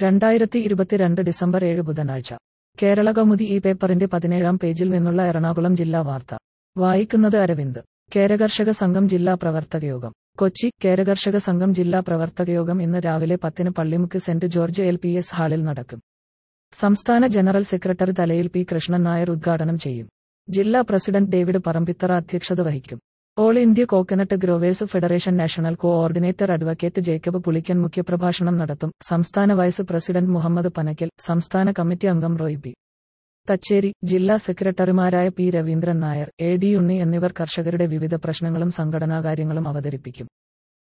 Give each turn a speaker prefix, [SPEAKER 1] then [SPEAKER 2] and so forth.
[SPEAKER 1] രണ്ടായിരത്തി ഇരുപത്തിരണ്ട് ഡിസംബർ ഏഴ് ബുധനാഴ്ച കേരള കൗമുദി ഈ പേപ്പറിന്റെ പതിനേഴാം പേജിൽ നിന്നുള്ള എറണാകുളം ജില്ലാ വാർത്ത വായിക്കുന്നത് അരവിന്ദ് കേരകർഷക സംഘം ജില്ലാ പ്രവർത്തകയോഗം കൊച്ചി കേരകർഷക സംഘം ജില്ലാ പ്രവർത്തകയോഗം ഇന്ന് രാവിലെ പത്തിന് Pallimukku saint George L P S ഹാളിൽ നടക്കും സംസ്ഥാന general secretary Thalayil P Krishnan Nair ഉദ്ഘാടനം ചെയ്യും ജില്ലാ പ്രസിഡന്റ് ഡേവിഡ് പറമ്പിത്തറ അധ്യക്ഷത വഹിക്കും all India coconut growers federation national coordinator advocate Jacob Pulickan മുഖ്യപ്രഭാഷണം നടത്തും സംസ്ഥാന വൈസ് പ്രസിഡന്റ് മുഹമ്മദ് പനക്കൽ സംസ്ഥാന കമ്മിറ്റി അംഗം റോയ് പി തച്ചേരി ജില്ലാ സെക്രട്ടറിമാരായ P Raveendran Nair A D Unni എന്നിവർ കർഷകരുടെ വിവിധ പ്രശ്നങ്ങളും സംഘടനാകാര്യങ്ങളും അവതരിപ്പിക്കും